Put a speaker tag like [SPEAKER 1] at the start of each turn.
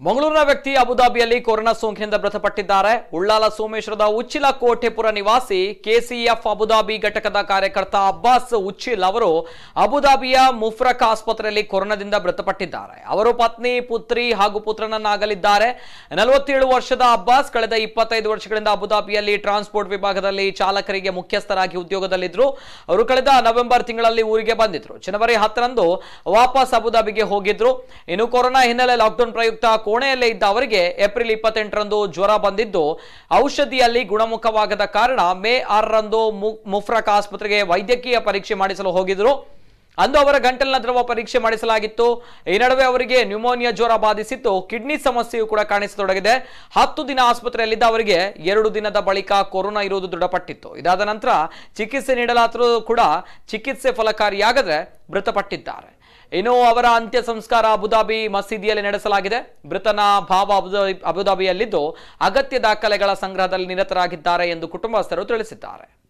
[SPEAKER 1] ಮಂಗಳೂರಿನ ವ್ಯಕ್ತಿ ಅಬುದಾಬಿಯಲ್ಲಿ ಕೊರೋನಾ ಸೋಂಕಿನಿಂದ ಮೃತಪಟ್ಟಿದ್ದಾರೆ ಉಳ್ಳಾಲ ಸೋಮೇಶ್ವರದ ಉಚ್ಚಿಲ ಕೋಟೆಪುರ ನಿವಾಸಿ ಕೆಸಿಎಫ್ ಅಬುದಾಬಿ ಘಟಕದ ಕಾರ್ಯಕರ್ತ ಅಬ್ಬಾಸ್ ಉಚ್ಚಿಲ್ ಅವರು ಅಬುದಾಬಿಯ ಮುಫ್ರಕ್ ಆಸ್ಪತ್ರೆಯಲ್ಲಿ ಕೊರೋನಾದಿಂದ ಮೃತಪಟ್ಟಿದ್ದಾರೆ ಅವರು ಪತ್ನಿ ಪುತ್ರಿ ಹಾಗೂ ಪುತ್ರನನ್ನಾಗಲಿದ್ದಾರೆ ನಲವತ್ತೇಳು ವರ್ಷದ ಅಬ್ಬಾಸ್ ಕಳೆದ ಇಪ್ಪತ್ತೈದು ವರ್ಷಗಳಿಂದ ಅಬುದಾಬಿಯಲ್ಲಿ ಟ್ರಾನ್ಸ್ಪೋರ್ಟ್ ವಿಭಾಗದಲ್ಲಿ ಚಾಲಕರಿಗೆ ಮುಖ್ಯಸ್ಥರಾಗಿ ಉದ್ಯೋಗದಲ್ಲಿದ್ದರು ಅವರು ಕಳೆದ ನವೆಂಬರ್ ತಿಂಗಳಲ್ಲಿ ಊರಿಗೆ ಬಂದಿದ್ರು ಜನವರಿ ಹತ್ತರಂದು ವಾಪಸ್ ಅಬುದಾಬಿಗೆ ಹೋಗಿದ್ರು ಇನ್ನು ಕೊರೋನಾ ಹಿನ್ನೆಲೆ ಲಾಕ್ಡೌನ್ ಪ್ರಯುಕ್ತ ಕೋಣೆಯಲ್ಲೇ ಇದ್ದ ಅವರಿಗೆ ಏಪ್ರಿಲ್ ಇಪ್ಪತ್ತೆಂಟರಂದು ಜ್ವರ ಬಂದಿದ್ದು ಔಷಧಿಯಲ್ಲಿ ಗುಣಮುಖವಾಗದ ಕಾರಣ ಮೇ ಆರರಂದು ಮು- ಮುಫ್ರಕ್ ಆಸ್ಪತ್ರೆಗೆ ವೈದ್ಯಕೀಯ ಪರೀಕ್ಷೆ ಮಾಡಿಸಲು ಹೋಗಿದ್ರು ಅಂದು ಅವರ ಗಂಟಲಿನ ದ್ರವ ಪರೀಕ್ಷೆ ಮಾಡಿಸಲಾಗಿತ್ತು ಈ ನಡುವೆ ಅವರಿಗೆ ನ್ಯೂಮೋನಿಯಾ ಜ್ವರ ಬಾಧಿಸಿತ್ತು ಕಿಡ್ನಿ ಸಮಸ್ಯೆಯೂ ಕೂಡ ಕಾಣಿಸತೊಡಗಿದೆ ಹತ್ತು ದಿನ ಆಸ್ಪತ್ರೆಯಲ್ಲಿದ್ದ ಅವರಿಗೆ ಎರಡು ದಿನದ ಬಳಿಕ ಕೊರೋನಾ ಇರುವುದು ದೃಢಪಟ್ಟಿತ್ತು ಇದಾದ ನಂತರ ಚಿಕಿತ್ಸೆ ನೀಡಲಾದರೂ ಕೂಡ ಚಿಕಿತ್ಸೆ ಫಲಕಾರಿಯಾಗದೆ ಮೃತಪಟ್ಟಿದ್ದಾರೆ ಇನ್ನು ಅವರ ಅಂತ್ಯ ಸಂಸ್ಕಾರ ಅಬುದಾಬಿ ಮಸೀದಿಯಲ್ಲಿ ನಡೆಸಲಾಗಿದೆ ಮೃತನ ಭಾವ ಅಬುದಾಬಿ ಅಬುದಾಬಿಯಲ್ಲಿದ್ದು ಅಗತ್ಯ ದಾಖಲೆಗಳ ಸಂಗ್ರಹದಲ್ಲಿ ನಿರತರಾಗಿದ್ದಾರೆ ಎಂದು ಕುಟುಂಬಸ್ಥರು ತಿಳಿಸಿದ್ದಾರೆ